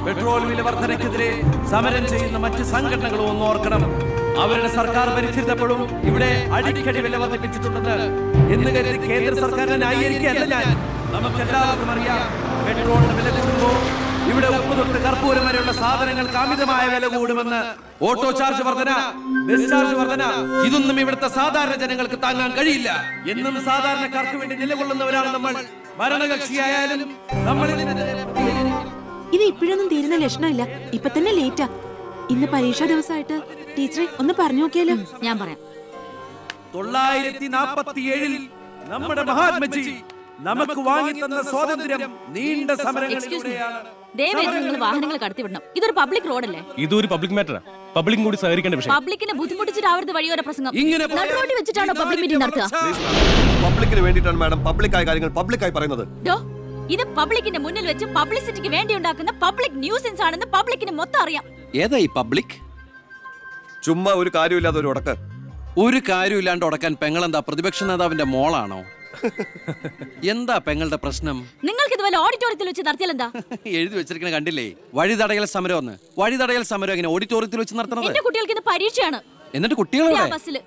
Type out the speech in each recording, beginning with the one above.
Petrol വില വർധനയ്ക്കെതിരെ സമരം ചെയ്യുന്ന മറ്റ് സംഘടനകളും ഒന്ന് ഓർക്കണം അവരുടെ സർക്കാർ ഭരിച്ചിരുന്നപ്പോഴും ഇവിടെ അടിക്കടി വില വർദ്ധിപ്പിച്ചിട്ടുണ്ടെന്ന് എന്ന് കരുതി കേന്ദ്ര സർക്കാരിനെ ന്യായീകരിക്കുകയല്ല ഞാൻ നമുക്ക് എല്ലാവർക്കും അറിയാം പെട്രോളിന് വില കൂടുമ്പോൾ ഇവിടെ ഉപ്പ് തൊട്ട് കർപ്പൂരം വരെയുള്ള സാധനങ്ങൾക്ക് അമിതമായ വില കൂടുമെന്ന് ഓട്ടോ ചാർജ് വർധന ബസ് ചാർജ് വർധന ഇതൊന്നും ഇവിടുത്തെ സാധാരണ ജനങ്ങൾക്ക് താങ്ങാൻ കഴിയില്ല എന്നും സാധാരണക്കാർക്ക് വേണ്ടി നിലകൊള്ളുന്നവരാണ് നമ്മൾ ഭരണകക്ഷിയായാലും നമ്മൾ ഇതിനെതിരെ ഇത് ഇപ്പോഴൊന്നും തീരുന്ന ലക്ഷണമില്ല ഇപ്പൊ തന്നെ ലേറ്റാ ഇന്ന് പരീക്ഷാ ദിവസമായിട്ട് ടീച്ചറെ ഒന്ന് പറഞ്ഞു നോക്കിയാലോ ഞാൻ പറയാം തൊള്ളായിരത്തി നാൽപ്പത്തി ഏഴിൽ നമ്മുടെ മഹാത്മജി നമുക്ക് വാങ്ങിത്തന്ന സ്വാതന്ത്ര്യം നീണ്ട സമരങ്ങളിലൂടെയാണ് ദയവായി നിങ്ങൾ വാഹനങ്ങൾ കടത്തിവിടണം ഇതൊരു പബ്ലിക് റോഡല്ലേ ഇതൊരു പബ്ലിക് മാറ്ററാ പബ്ലിക്കും കൂടി സഹകരിക്കേണ്ട വിഷയം പബ്ലിക്കിനെ ബുദ്ധിമുട്ടിച്ചിട്ടാവരുത് വഴിയോര പ്രസംഗം ഇങ്ങനെ നടുറോട്ടിൽ വെച്ചിട്ടാണോ പബ്ലിക് മീറ്റിംഗ് നടത്തുക പബ്ലിക്കിന് വേണ്ടിയിട്ടാണ് മാഡം പബ്ലിക്കായ കാര്യങ്ങൾ പബ്ലിക്കായി പറയുന്നത് ഡോ ഇത് പബ്ലിക്കിന്റെ മുന്നിൽ വെച്ച് പബ്ലിസിറ്റിക്ക് വേണ്ടി ഉണ്ടാക്കുന്ന പബ്ലിക് ന്യൂസൻസ് ആണെന്ന് പബ്ലിക്കിന് മൊത്തം അറിയാം ഏതാ ഈ പബ്ലിക് ചുമ്മാ ഒരു കാര്യമില്ലാതെ ഒരു ഉടക്ക് ഒരു കാര്യമില്ലാണ്ട് ഉടക്കാൻ പെങ്ങളെന്താ പ്രതിപക്ഷ നേതാവിന്റെ മോളാണോ എന്താ പെങ്ങളുടെ പ്രശ്നം നിങ്ങൾക്ക് ഇതുപോലെ ഓഡിറ്റോറിയത്തിൽ വെച്ച് നടത്തിയാൽ എന്താ എഴുതി വെച്ചിരിക്കണ കണ്ടില്ലേ വഴിതടയൽ സമരം ഒന്ന് വഴിതടയൽ സമരം എങ്ങനെ ഓഡിറ്റോറിയത്തിൽ വെച്ച് നടത്തണത് എന്റെ കുട്ടികൾക്ക് ഇന്ന് പരീക്ഷയാണ് എന്നിട്ട് കുട്ടികളെ ഞാൻ ബസ്സിൽ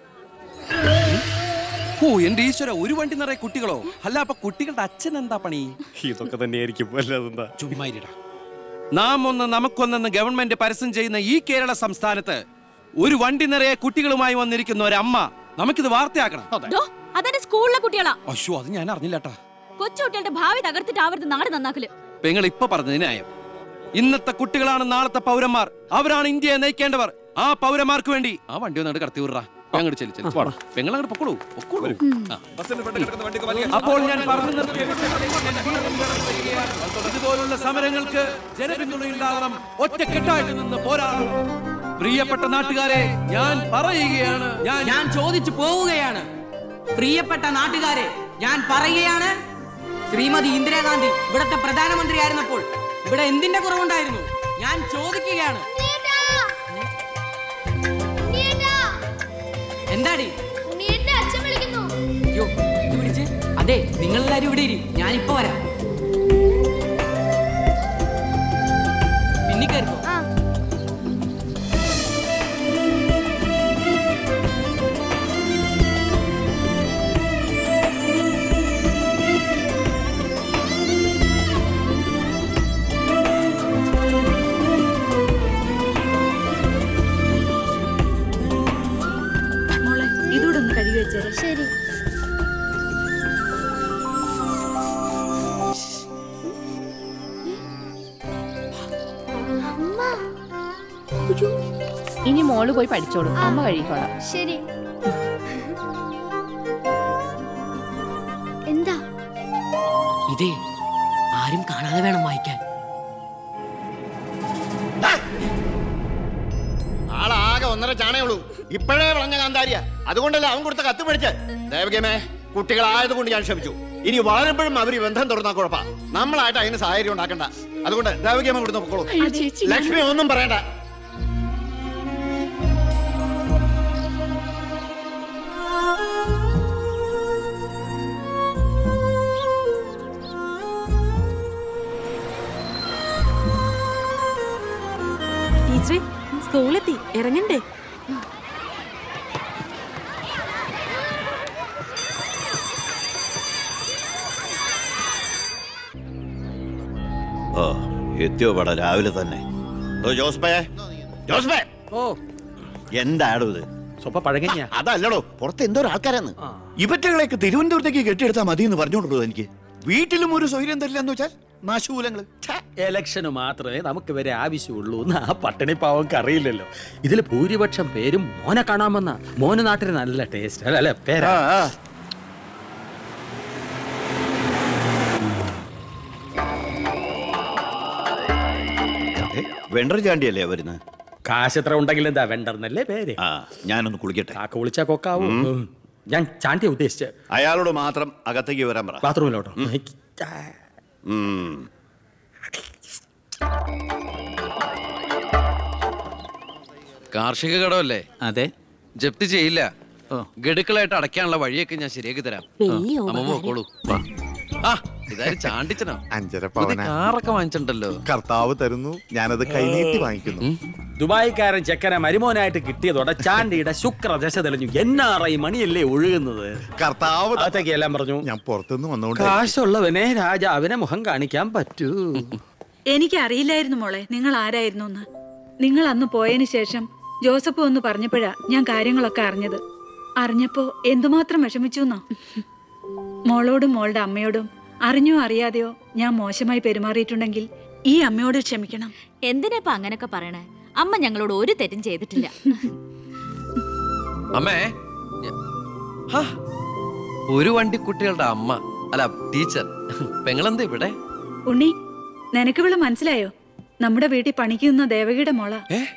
ഓ എന്റെ ഈശ്വര ഒരു വണ്ടി നിറയെ കുട്ടികളോ അല്ല അപ്പൊ കുട്ടികളുടെ അച്ഛൻ എന്താ പണി ഇതൊക്കെ തന്നെയായിരിക്കും അല്ലാതെന്താ ചുമ്മാരിടാ നാം ഒന്ന് നമുക്കൊന്നെന്ന് ഗവൺമെന്റ് പരസ്യം ചെയ്യുന്ന ഈ കേരള സംസ്ഥാനത്ത് ഒരു വണ്ടി നിറയെ കുട്ടികളുമായി വന്നിരിക്കുന്ന ഒരമ്മ നമുക്കിത് വാർത്തയാക്കണം ഡോ അതെന്റെ സ്കൂളിലെ കുട്ടികളാ അയ്യോ അത് ഞാൻ അറിഞ്ഞില്ലട്ടാ കൊച്ചുകുട്ടികളുടെ ഭാവി തകർത്തിട്ടാവരുത് നാട് നന്നാക്കല് പെങ്ങൾ ഇപ്പൊ പറഞ്ഞത് ന്യായം ഇന്നത്തെ കുട്ടികളാണ് നാളത്തെ പൗരന്മാർ അവരാണ് ഇന്ത്യയെ നയിക്കേണ്ടവർ ആ പൗരന്മാർക്ക് വേണ്ടി ആ വണ്ടി ഒന്നങ്ങോട്ട് കടത്തി വിടറാ അങ്ങോട്ട് ചെല്ലു ചെല്ലു പെങ്ങൾ അങ്ങോട്ട് പൊക്കോളൂ പൊക്കോളൂ ആ. ബസ്സിന്റെ ഫ്രണ്ടിൽ കിടക്കുന്ന വണ്ടിക്ക് വലിയ അപ്പോൾ ഞാൻ പറഞ്ഞു നിർത്തിയ വിഷയത്തിലേക്ക് ഞാൻ വീണ്ടും കടന്നു വരികയാണ്. ഇതുപോലുള്ള സമരങ്ങൾക്ക് ജനപിന്തുണയുണ്ടാകണം ഒറ്റക്കെട്ടായിട്ട് നിന്ന് പോരാടണം പ്രിയപ്പെട്ട നാട്ടുകാരെ ഞാൻ പറയുകയാണ് ഞാൻ ഞാൻ ചോദിച്ചു പോവുകയാണ് പ്രിയപ്പെട്ട നാട്ടുകാരെ ഞാൻ പറയുകയാണ് ശ്രീമതി ഇന്ദിരാഗാന്ധി ഇവിടത്തെ പ്രധാനമന്ത്രിയായിരുന്നപ്പോൾ ഇവിടെ എന്തിന്റെ കുറവുണ്ടായിരുന്നു ഞാൻ ചോദിക്കുകയാണ് എന്താടി അയ്യോ ഇത് പിടിച്ച് അതെ നിങ്ങളെല്ലാരും ഇവിടെ ഇരി ഞാനിപ്പോ വരാം പിന്നെ കയറിക്കോ മോളെ ഇതൂടെ ഒന്ന് കഴുകി വെച്ചേരെ ശരി ഇനി മോള് പോയി പഠിച്ചോളൂ അമ്മ കഴിക്കോളാം ശരി എന്താ ഇതേ ആരും കാണാതെ വേണം വായിക്കാൻ ആളാകെ ഒന്നര ചാണേ ഉള്ളൂ ഇപ്പോഴേ വളഞ്ഞ കാന്താരിയ അതുകൊണ്ടല്ല അവൻ കൊടുത്ത കത്ത് പഠിച്ച് ദേവകമേ കുട്ടികളായതുകൊണ്ട് ഞാൻ ക്ഷമിച്ചു ഇനി വളരുമ്പോഴും അവർ ഈ ബന്ധം തുറന്നാ കുഴപ്പാ നമ്മളായിട്ട് അതിന് സാഹചര്യം ഉണ്ടാക്കണ്ട അതുകൊണ്ട് ദേവകമ്മ ഇവിടുന്ന് പൊക്കോളൂ ലക്ഷ്മി ഒന്നും പറയണ്ട ടീച്ചറെ സ്കൂളെത്തി ഇറങ്ങണ്ടേ ഓ എത്തിയോ പട രാവിലെ തന്നെ ഓ ജോസ്ബേ ജോസ്ബേ ഓ എന്താടോ ഇത് സ്വപ്പ പഴകഞ്ഞ അതല്ലടോ പുറത്ത് എന്തോ ആൾക്കാരാന്ന് ഇവറ്റകളെയൊക്കെ തിരുവനന്തപുരത്തേക്ക് കെട്ടിയെടുത്താൽ മതി എന്ന് പറഞ്ഞോണ്ടോ എനിക്ക് വീട്ടിലും ഒരു സൗകര്യം തരില്ല എന്ന് വെച്ചാൽ നാശൂലങ്ങള് എലക്ഷന് മാത്രമേ നമുക്ക് വരെ ആവശ്യമുള്ളൂ എന്ന് ആ പട്ടിണി പാവങ്ങൾക്ക് അറിയില്ലല്ലോ ഇതിൽ ഭൂരിപക്ഷം പേരും മോനെ കാണാമെന്ന മോന് നാട്ടിന് നല്ല ടേസ്റ്റ് അല്ല അല്ലെ പേരാ വെണ്ടർ ചാണ്ടിയല്ലേ വരുന്നത് കാശ് എത്ര ഉണ്ടെങ്കിൽ എന്താ വെണ്ടർന്നല്ലേ പേര് ആ ഞാനൊന്ന് കുളിക്കട്ടെ കാക്ക വിളിച്ചാ കൊക്കാവും ഉം. ഞാൻ ചാണ്ടിയ ഉദ്ദേശിച്ച അയാളോട് മാത്രം അകത്തേക്ക് വരാൻ പറ ബാത്റൂമിലോട്ടോ ഉം. കാർഷിക കടമല്ലേ അതെ ജപ്തി ചെയ്യില്ല ഗഡുക്കളായിട്ട് അടയ്ക്കാനുള്ള വഴിയൊക്കെ ഞാൻ ശരിയാക്കി തരാം വലിയ അമ്മ പോക്കോളൂ ആ ഇതാരും ചാണ്ടിച്ചനോ അഞ്ചര പുതിയ പവന കാറൊക്കെ വാങ്ങിച്ചിട്ടുണ്ടല്ലോ കർത്താവ് തരുന്നു ഞാനത് കൈനീട്ടി വാങ്ങിക്കുന്നു ദുബായിക്കാരൻ ചെക്കനെ മരുമോനായിട്ട് കിട്ടിയതോടെ ചാണ്ടിയുടെ ശുക്രദശ തെളിഞ്ഞു എന്നാറ ഈ മണിയല്ലേ ഒഴുകുന്നത് കർത്താവ് അകത്തേക്ക് എല്ലാം പറഞ്ഞു ഞാൻ പുറത്തുനിന്ന് വന്നോണ്ട് കാശുള്ളവനെ രാജാവിനെ മുഖം കാണിക്കാൻ പറ്റൂ എനിക്കറിയില്ലായിരുന്നു മോളെ നിങ്ങൾ ആരായിരുന്നു എന്ന് നിങ്ങൾ അന്ന് പോയതിനു ശേഷം ജോസഫ് ഒന്ന് പറഞ്ഞപ്പോഴാ ഞാൻ കാര്യങ്ങളൊക്കെ അറിഞ്ഞത് അറിഞ്ഞപ്പോ എന്തുമാത്രം വിഷമിച്ചു എന്നോ മോളോടും മോളുടെ അമ്മയോടും അറിഞ്ഞോ അറിയാതെയോ ഞാൻ മോശമായി പെരുമാറിയിട്ടുണ്ടെങ്കിൽ ഈ അമ്മയോട് ക്ഷമിക്കണം എന്തിനാ ഇപ്പൊ അങ്ങനൊക്കെ പറയണേ അമ്മ ഞങ്ങളോട് ഒരു തെറ്റും ചെയ്തിട്ടില്ല അമ്മേ ഞ- ഹാ, ഒരു വണ്ടി കുട്ടികളുടെ അമ്മ അല്ല ടീച്ചർ പെങ്ങളെന്താ ഇവിടെ ഉണ്ണി നിനക്ക് ഇവിടെ മനസ്സിലായോ നമ്മുടെ വീട്ടിൽ പണിക്ക് നിന്ന ദേവകിയുടെ മോള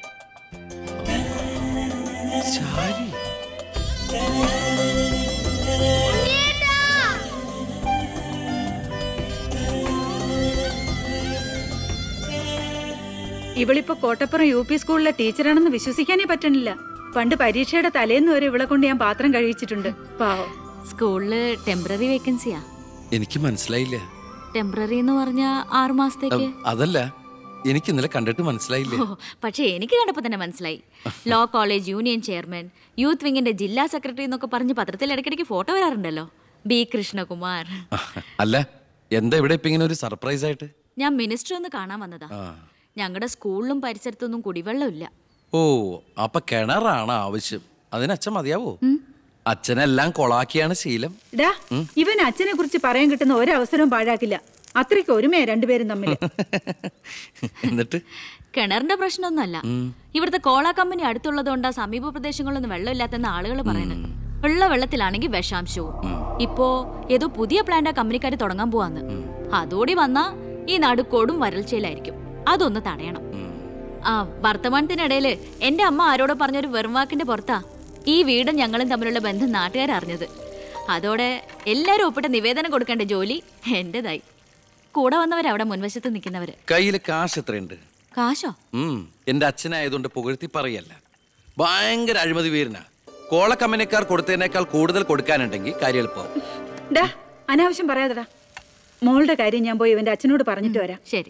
ഇവളിപ്പോ കോട്ടപ്പുറം യു പി സ്കൂളിലെ ടീച്ചറാണെന്ന് വിശ്വസിക്കാനേ പറ്റണില്ല പണ്ട് പരീക്ഷയുടെ തലേന്ന് വരെ ഇവളെ കൊണ്ട് ഞാൻ പാത്രം കഴിച്ചിട്ടുണ്ട് പാവം സ്കൂളില് ടെമ്പററി വേക്കൻസിയാ എനിക്ക് മനസ്സിലായില്ല ടെമ്പററി എന്ന് പറഞ്ഞ ആറു മാസത്തേക്ക് ഉം, അതല്ല എനിക്ക് ഇന്നലെ കണ്ടിട്ട് മനസ്സിലായില്ല ഓ, പക്ഷേ എനിക്ക് കണ്ടപ്പോ തന്നെ മനസ്സിലായി law college union chairman youth വിങ്ങിന്റെ ജില്ലാ സെക്രട്ടറി എന്നൊക്കെ പറഞ്ഞ് പത്രത്തിൽ ഇടയ്ക്കിടയ്ക്ക് ഫോട്ടോ വരാറുണ്ടല്ലോ ബി കൃഷ്ണകുമാർ അല്ല എന്താ ഇവിടെ ഇപ്പൊ ഇങ്ങനെ ഒരു സർപ്രൈസ് ആയിട്ട് ഞാൻ മിനിസ്റ്റർ ഒന്ന് കാണാൻ വന്നതാ ആ. ഞങ്ങളുടെ സ്കൂളിലും പരിസരത്തൊന്നും കുടിവെള്ളമില്ല ഓ അപ്പൊ കിണറാണ് ആവശ്യം അതിന് അച്ഛൻ മതിയാവോ അച്ഛനെല്ലാം കൊളാക്കിയാണ് ശീലം ഡാ ഇവൻ അച്ഛനെ കുറിച്ച് പറയാൻ കിട്ടുന്ന ഒരവസരവും പാഴാക്കില്ല അത്രയ്ക്ക് ഒരുമയാ രണ്ടുപേരും തമ്മിൽ എന്നിട്ട് കിണറിന്റെ പ്രശ്നമൊന്നുമല്ല ഉം. ഇവിടുത്തെ കോള കമ്പനി അടുത്തുള്ളതുകൊണ്ടാ സമീപ പ്രദേശങ്ങളിലൊന്നും വെള്ളമില്ലാത്തെന്ന് ആളുകൾ പറയുന്നത് ഉള്ള വെള്ളത്തിലാണെങ്കിൽ വിഷാംശവും ഇപ്പോ ഏതോ പുതിയ പ്ലാന്റ് ആ കമ്പനിക്കാർ തുടങ്ങാൻ പോവാന്ന് അതോടി വന്നാ ഈ നാട് കൊടും വരൾച്ചയിലായിരിക്കും അതൊന്ന് തടയണം ആ വർത്തമാനത്തിനിടയില് എന്റെ അമ്മ ആരോടോ പറഞ്ഞൊരു വെറും വാക്കിന്റെ പുറത്താ ഈ വീടും ഞങ്ങളും തമ്മിലുള്ള ബന്ധം നാട്ടുകാർ അറിഞ്ഞത് അതോടെ എല്ലാരും ഒപ്പിട്ട നിവേദനം കൊടുക്കേണ്ട ജോലി എന്റേതായി കൂടെ വന്നവരവിടെ മുൻവശത്ത് നിൽക്കുന്നവര് കയ്യിൽ കാശ് എത്രയുണ്ട് കാശോ ഉം. എന്റെ അച്ഛനായതുകൊണ്ട് പുകഴ്ത്തി പറയല്ല ഭയങ്കര അഴിമതി വീരനാ കോളക്കമ്പനിക്കാർ കൊടുത്തതിനേക്കാൾ കൂടുതൽ കൊടുക്കാനുണ്ടെങ്കിൽ കാര്യം എളുപ്പമാവും ഡാ അനാവശ്യം പറയാതെടാ മോളുടെ കാര്യം ഞാൻ പോയി ഇവന്റെ അച്ഛനോട് പറഞ്ഞിട്ട് വരാം ശരി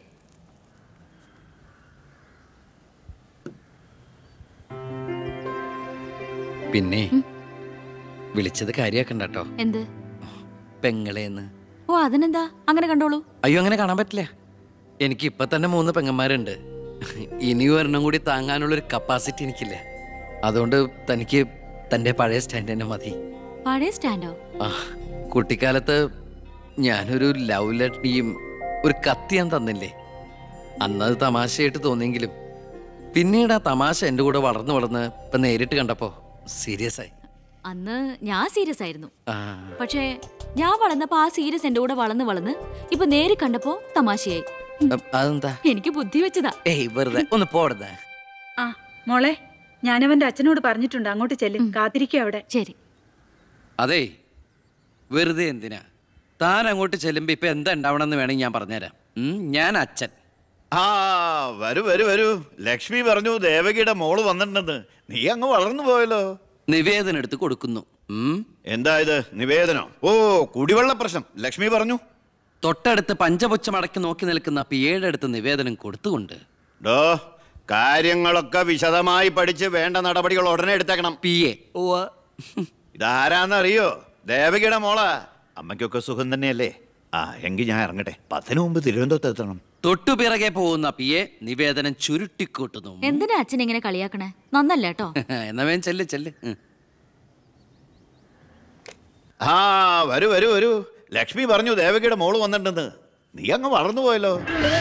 പിന്നെ വിളിച്ചത് കാര്യാക്കണ്ട കേട്ടോ എന്ത് പെങ്ങളേന്ന് ഓ അതിനെന്താ അങ്ങനെ കണ്ടോളൂ അയ്യോ അങ്ങനെ കാണാൻ പറ്റില്ല എനിക്ക് ഇപ്പൊ തന്നെ മൂന്ന് പെങ്ങന്മാരുണ്ട് ഇനി ഒരെണ്ണം കൂടി താങ്ങാനുള്ള ഒരു കപ്പാസിറ്റി എനിക്കില്ല അതുകൊണ്ട് തനിക്ക് തന്റെ പഴയ സ്റ്റാൻഡ് തന്നെ മതി പഴയ സ്റ്റാൻഡോ ആ കുട്ടിക്കാലത്ത് ഞാനൊരു ലവ് ലെറ്ററിയും ഒരു കത്തി ഞാൻ തന്നില്ലേ അന്നത് തമാശയായിട്ട് തോന്നിയെങ്കിലും പിന്നീട് ആ തമാശ എൻ്റെ കൂടെ വളർന്ന് വളർന്ന് ഇപ്പൊ നേരിട്ട് കണ്ടപ്പോ സീരിയസ് ആയി അന്ന് ഞാൻ സീരിയസ് ആയിരുന്നു ആ പക്ഷേ ഞാൻ വളർന്നപ്പോ ആ സീരിയസ് എന്റെ കൂടെ വളർന്ന് വളർന്ന് ഇപ്പൊ നേരി കണ്ടപ്പോ തമാശയായി അ- അതെന്താ എനിക്ക് ബുദ്ധി വെച്ചതാ ഏയ് വെറുതെ ഒന്ന് പോടുന്നേ ആ മോളെ ഞാനവന്റെ അച്ഛനോട് പറഞ്ഞിട്ടുണ്ട് അങ്ങോട്ട് ചെല്ലും കാത്തിരിക്കും അവിടെ ശരി അതെ വെറുതെ എന്തിനാ താൻ അങ്ങോട്ട് ചെല്ലുമ്പോ ഇപ്പൊ എന്താ ഉണ്ടാവണമെന്ന് വേണമെങ്കിൽ ഞാൻ പറഞ്ഞുതരാം ഉം, ഞാൻ അച്ഛൻ ആ വരൂ വരൂ വരൂ ലക്ഷ്മി പറഞ്ഞു ദേവകിയുടെ മോള് വന്നിട്ടുണ്ടെന്ന് നീ അങ്ങ് വളർന്നു പോയല്ലോ നിവേദനം എടുത്ത് കൊടുക്കുന്നു ഉം. എന്താ ഇത് നിവേദനം ഓ കുടിവെള്ള പ്രശ്നം ലക്ഷ്മി പറഞ്ഞു തൊട്ടടുത്ത് പഞ്ചപുച്ഛം അടക്കി നോക്കി നിൽക്കുന്ന പിയേഴടുത്ത് നിവേദനം കൊടുത്തുകൊണ്ട് ഡോ കാര്യങ്ങളൊക്കെ വിശദമായി പഠിച്ച് വേണ്ട നടപടികൾ ഉടനെ എടുത്തേക്കണം പി എ ഇതാരാന്നറിയോ ദേവകിയുടെ മോളാ അമ്മയ്ക്കൊക്കെ സുഖം തന്നെയല്ലേ ആ എങ്കിൽ ഞാൻ ഇറങ്ങട്ടെ പത്തിന് മുമ്പ് തിരുവനന്തപുരത്ത് എത്തണം തൊട്ടുപിറകെ പോകുന്ന പി എ നിവേദനം ചുരുട്ടിക്കൂട്ടുന്നു എന്തിനാ അച്ഛൻ ഇങ്ങനെ കളിയാക്കണേ നന്നല്ല കേട്ടോ എന്നാ വേഗം ചെല്ല് ചെല്ല് ഉം. ആ വരൂ വരൂ വരൂ ലക്ഷ്മി പറഞ്ഞു ദേവകിയുടെ മോള് വന്നിട്ടുണ്ടെന്ന് നീ അങ്ങ് വളർന്നു പോയല്ലോ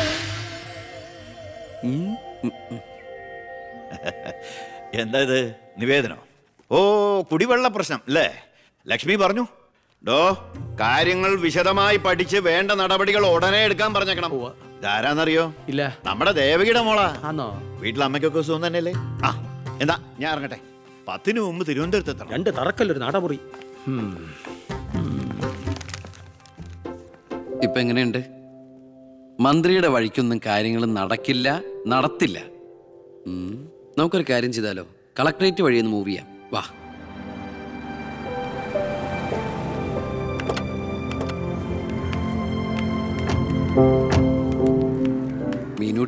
എന്താ ഇത് നിവേദനോ ഓ കുടിവെള്ള പ്രശ്നം അല്ലേ ലക്ഷ്മി പറഞ്ഞു ഡോ കാര്യങ്ങൾ വിശദമായി പഠിച്ച് വേണ്ട നടപടികൾ ഉടനെ എടുക്കാൻ പറഞ്ഞേക്കണം ഇതാരാന്നറിയോ ഇല്ല നമ്മുടെ ദേവകിയുടെ മോളാ ആന്നോ വീട്ടിൽ അമ്മയ്ക്കൊക്കെ സുഖം തന്നെയല്ലേ ആ എന്താ ഞാൻ ഇറങ്ങട്ടെ പത്തിന് മുമ്പ് തിരുവനന്തപുരത്ത് എത്തണം രണ്ട് തറക്കല്ലൊരു നടമുറി ഇപ്പൊ എങ്ങനെയുണ്ട് മന്ത്രിയുടെ വഴിക്കൊന്നും കാര്യങ്ങൾ നടക്കില്ല നടത്തില്ല ഉം. നമുക്കൊരു കാര്യം ചെയ്താലോ കളക്ടറേറ്റ് വഴി ഒന്ന് മൂവ് ചെയ്യാം വാ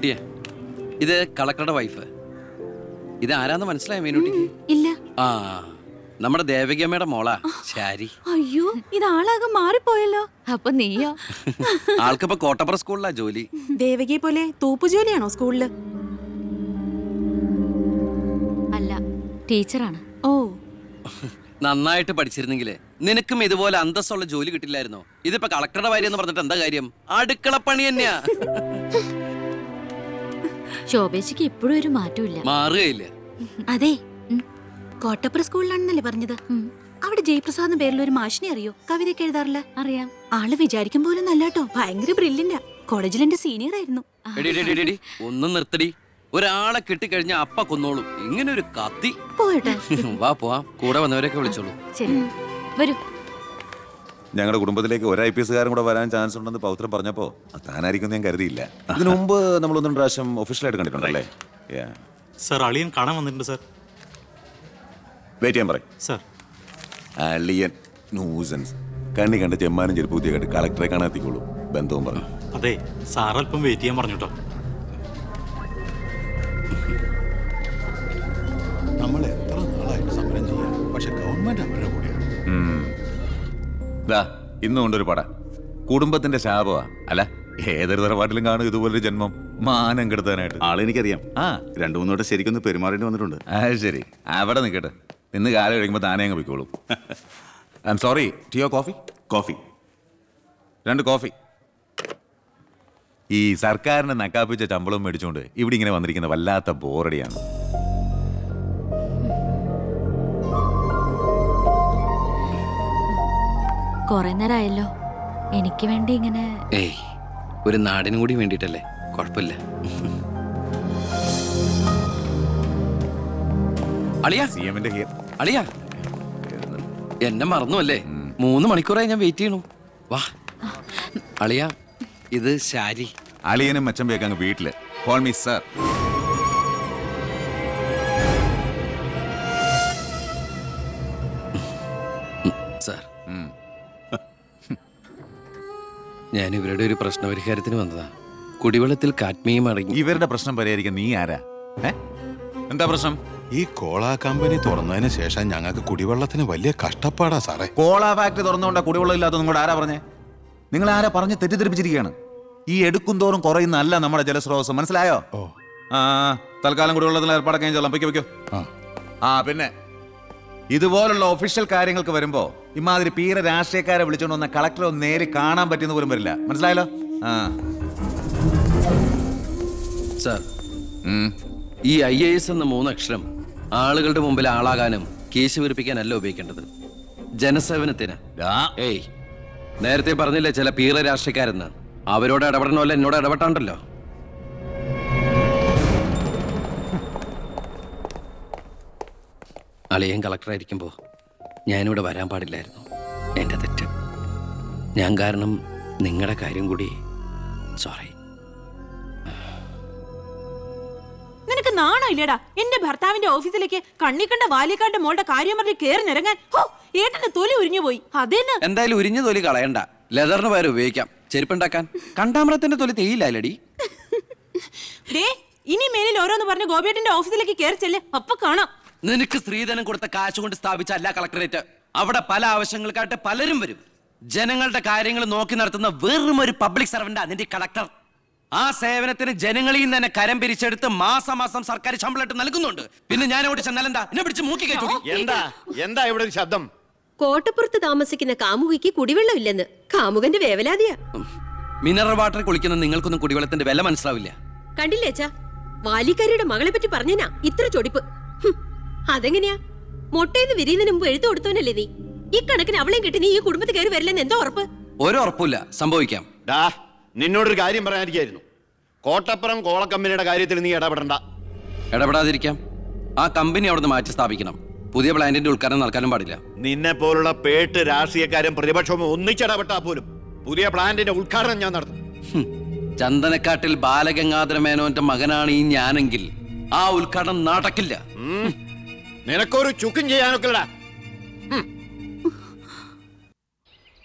മീനുട്ടിയെ ഇത് കളക്ടറുടെ വൈഫ് ഇത് ആരാന്ന് മനസ്സിലായോ മീനുട്ടിക്ക് ഇല്ല ആ നമ്മുടെ ദേവകിയമ്മയുടെ മോളാ ശാരി അയ്യോ ഇത് ആളാകെ മാറിപ്പോയല്ലോ അപ്പൊ നീയോ ആൾക്കിപ്പോ കോട്ടപ്പുറ സ്കൂളിലാ ജോലി ദേവകിയെ പോലെ തൂപ്പുജോലിയാണോ സ്കൂളില് അല്ല ടീച്ചറാണ് ഓ നന്നായിട്ട് പഠിച്ചിരുന്നെങ്കിൽ നിനക്കും ഇതുപോലെ അന്തസ്സുള്ള ജോലി കിട്ടില്ലായിരുന്നോ ഇതിപ്പോ കളക്ടറുടെ ഭാര്യ എന്ന് പറഞ്ഞിട്ട് എന്താ കാര്യം അടുക്കളപ്പണി തന്നെയാ ശോഭേച്ചിക്ക് ഇപ്പോഴും ഒരു മാറ്റമില്ല മാറുകയില്ല അതെ കോട്ടപ്പുറ സ്കൂളിലാണെന്നല്ലേ പറഞ്ഞത് അവിടെ ജയപ്രസാദ് പേരിൽ ഒരു മാഷിനെ അറിയോ കവിതയൊക്കെ എഴുതാറില്ല അറിയാം ആള് വിചാരിക്കും പോലെ നല്ലാട്ടോ ഭയങ്കര ബ്രില്യന്റാ കോളേജിൽ എന്റെ സീനിയർ ആയിരുന്നു എടി, എടി, എടി, എടി, ഒന്നും നിർത്തടി ഒരാളെ കിട്ടിക്കഴിഞ്ഞ അപ്പ കൊന്നോളും ഇങ്ങനെ ഒരു കത്തി പോയട്ടെ വാ പോവാം കൂടെ വന്നവരൊക്കെ വിളിച്ചോളൂ ശരി വരൂ ഞങ്ങളുടെ കുടുംബത്തിലേക്ക് ഒരു ഐ പി എസ്കാരും കൂടെ വരാൻ ചാൻസ് ഉണ്ടെന്ന് പൗത്രം പറഞ്ഞപ്പോ അത് താനായിരിക്കും ഞാൻ കരുതിയില്ല ഇതിനു മുമ്പ് നമ്മൾ ഒന്നും പ്രാവശ്യം ഒഫീഷ്യലായിട്ട് കണ്ടിട്ടുണ്ടല്ലേ സർ അളിയൻ കാണാൻ വന്നിട്ടുണ്ട് സർ വെയിറ്റ് ചെയ്യാൻ പറയും സർ അളിയൻ ന്യൂസൻസ് കണ്ണി കണ്ട ചെമ്മാനും ചെരുപ്പ് പുതിയ കണ്ട് കളക്ടറെ കാണാൻ എത്തിക്കോളൂ ബന്ധവും പറഞ്ഞു അതെ സാർ അല്പം വെയിറ്റ് ചെയ്യാൻ പറഞ്ഞു കേട്ടോ നമ്മൾ എത്ര നാളായിട്ട് സമരം ചെയ്യാം പക്ഷെ ഗവൺമെന്റ് അവരുടെ കൂടെയാണ് ദാ ഇന്നും കൊണ്ടൊരു പട കുടുംബത്തിന്റെ ശാപമാ അല്ല ഏതൊരു തറവാട്ടിലും കാണും ഇതുപോലൊരു ജന്മം മാനം കെടുത്താനായിട്ട് ആളെനിക്കറിയാം ആ രണ്ടു മൂന്ന് വട്ടം ശരിക്കൊന്ന് പെരുമാറേണ്ടി വന്നിട്ടുണ്ട് ആ ശരി അവിടെ നിൽക്കട്ടെ ഇന്ന് കാലം കഴിയുമ്പോൾ താനേ അങ്ങ് പോയിക്കോളും ഐ എം സോറി ടിയോ കോഫി കോഫി രണ്ട് കോഫി ഈ സർക്കാരിനെ നക്കാപ്പിച്ച ശമ്പളം മേടിച്ചുകൊണ്ട് ഇവിടെ ഇങ്ങനെ വന്നിരിക്കുന്ന വല്ലാത്ത ബോറടിയാണ് കൊറേ നേരമായല്ലോ എനിക്ക് വേണ്ടി ഇങ്ങനെ ഏയ് ഒരു നാടിനും കൂടി വേണ്ടിയിട്ടല്ലേ കുഴപ്പമില്ല അളിയാ സി എമ്മിന്റെ ഹിയർ അളിയാ എന്നെ മറന്നു അല്ലേ മൂന്ന് മണിക്കൂറായി ഞാൻ വെയിറ്റ് ചെയ്യണു വാ അളിയ ഇത് ശാരി അളിയനും മച്ചമ്പയൊക്കെ അങ്ങ് വീട്ടില് കോൾ മീ സർ സാർ ഞാൻ ഇവരുടെ ഒരു പ്രശ്നപരിഹാരത്തിന് വന്നതാ കുടിവെള്ളത്തിൽ കാത്മീയം അടങ്ങി ഇവരുടെ പ്രശ്നം പരിഹരിക്കാൻ നീ ആരാ ഏ? എന്താ പ്രശ്നം ഈ കോള കമ്പനി തുറന്നതിന് ശേഷം ഞങ്ങൾക്ക് കുടിവെള്ളത്തിന് വലിയ കഷ്ടപ്പാടാ സാറേ കോള ഫാക്ടറി തുറന്നുകൊണ്ടാ കുടിവെള്ളം ഇല്ലാത്ത നിങ്ങളോട് ആരാ പറഞ്ഞേ നിങ്ങൾ ആരാ പറഞ്ഞ് തെറ്റിദ്ധരിപ്പിച്ചിരിക്കുകയാണ് ഈ എടുക്കും തോറും കുറയുന്ന അല്ല നമ്മുടെ ജലസ്രോതസ് മനസ്സിലായോ ആ തൽക്കാലം കുടിവെള്ളത്തിൽ ഏർപ്പാടൊക്കെ ഞാൻ ചെല്ലാം വയ്ക്കോ വയ്ക്കോ ആ പിന്നെ ഇതുപോലുള്ള ഒഫീഷ്യൽ കാര്യങ്ങൾക്ക് വരുമ്പോ ഇമാതിരി പീര രാഷ്ട്രീയക്കാരെ വിളിച്ചോണ്ട് വന്ന കളക്ടറെ ഒന്ന് നേരി കാണാൻ പറ്റിയെന്ന് പോലും വരില്ല മനസ്സിലായല്ലോ ആ സാർ ഈ ഐ എ എസ് എന്ന മൂന്നക്ഷരം ആളുകളുടെ മുമ്പിൽ ആളാകാനും കേസ് വിരിപ്പിക്കാനല്ല ഉപയോഗിക്കേണ്ടത് ജനസേവനത്തിന് ഏയ് നേരത്തെ പറഞ്ഞില്ലേ ചില പീറ രാഷ്ട്രീയക്കാരെന്ന് അവരോട് ഇടപെടണമല്ല എന്നോട് ഇടപെട്ടാണ്ടല്ലോ അളിയൻ കളക്ടറായിരിക്കുമ്പോൾ ഞാനിവിടെ വരാൻ പാടില്ലായിരുന്നു എൻ്റെ തെറ്റ് ഞാൻ കാരണം നിങ്ങളുടെ കാര്യം കൂടി സോറി നിനക്ക് നാണോ ഇല്ലടാ എന്റെ ഭർത്താവിന്റെ ഓഫീസിലേക്ക് കണ്ണിക്കണ്ട വാലിക്കാരുടെ മോളുടെ കാര്യം പറഞ്ഞ് കേറി നിരങ്ങാൻ ഹോ ഏട്ടന്റെ തൊലി ഉരിഞ്ഞു പോയി അതേന്ന് എന്തായാലും ഉരിഞ്ഞ തൊലി കളയണ്ട ലെതറിന് പകരം ഉപയോഗിക്കാം ചെരുപ്പുണ്ടാക്കാൻ കണ്ടാമറത്തിന്റെ തൊലി തേയില്ലടി ദേ ഇനി മേലിൽ ഓരോന്ന് പറഞ്ഞ് ഗോപിയേട്ടന്റെ ഓഫീസിലേക്ക് കേറി ചെല്ലേ അപ്പൊ കാണാം നിനക്ക് സ്ത്രീധനം കൊടുത്ത കാശ് കൊണ്ട് സ്ഥാപിച്ച അല്ല കളക്ടറേറ്റ് അവിടെ പല ആവശ്യങ്ങൾക്കായിട്ട് പലരും വരും ജനങ്ങളുടെ കാര്യങ്ങൾ നോക്കി നടത്തുന്ന വെറും ഒരു പബ്ലിക് സർവന്റാ നിന്റെ കളക്ടർ ആ സേവനത്തിന് ജനങ്ങളിൽ നിന്ന് തന്നെ കരം പിരിച്ചെടുത്ത് മാസം മാസം സർക്കാർ ശമ്പളമായിട്ട് നൽകുന്നുണ്ട് പിന്നെ ഞാൻ അവിടെ ചെന്നാലെന്താ എന്നെ പിടിച്ച് മൂക്കി കയറ്റൂടി എന്താ എന്താ ഇവിടെ ഒരു ശബ്ദം കോട്ടപ്പുറത്ത് താമസിക്കുന്ന കാമുകിക്ക് കുടിവെള്ളം ഇല്ലെന്ന് കാമുകന്റെ വേവലാതിയാ മിനറൽ വാട്ടർ കുളിക്കുന്ന നിങ്ങൾക്കൊന്നും കുടിവെള്ളത്തിന്റെ വില മനസ്സിലാവില്ല കണ്ടില്ലേ അച്ഛാ വാലിക്കാരിയുടെ മകളെ പറ്റി പറഞ്ഞനാ ഇത്ര ചൊടിപ്പ് ഹും, അതെങ്ങനെയാ മൊട്ടേന്ന് വിരിയുന്നതിന് മുമ്പ് എഴുത്തു കൊടുത്തവനല്ലേ നീ ഈ കണക്കിന് അവളെയും കെട്ടി നീ ഈ കുടുംബത്തിൽ കയറി വരില്ലെന്ന് എന്തോ ഉറപ്പ് ഒരു ഉറപ്പില്ല സംഭവിക്കാം ഡാ നിന്നോടൊരു കാര്യം പറയാനിരിക്കായിരുന്നു കോട്ടപ്പുറം കോളക്കമ്പനിയുടെ കാര്യത്തിൽ നീ ഇടപെടണ്ട ഇടപെടാതിരിക്കാം ആ കമ്പനി അവിടുന്ന് മാറ്റി സ്ഥാപിക്കണം പുതിയ പ്ലാന്റിന്റെ ഉദ്ഘാടനം നടക്കാനും പാടില്ല നിന്നെ പോലുള്ള പേട്ട് രാഷ്ട്രീയക്കാരും പ്രതിപക്ഷവും ഒന്നിച്ചിടപെട്ടാ പോലും പുതിയ പ്ലാന്റിന്റെ ഉദ്ഘാടനം ഞാൻ നടത്തും ഹും. ചന്ദനക്കാട്ടിൽ ബാലഗംഗാധര മേനോന്റെ മകനാണ് ഈ ഞാനെങ്കിൽ ആ ഉദ്ഘാടനം നടക്കില്ല നിനക്കൊരു ചുക്കും ചെയ്യാനൊക്കെല്ലടാ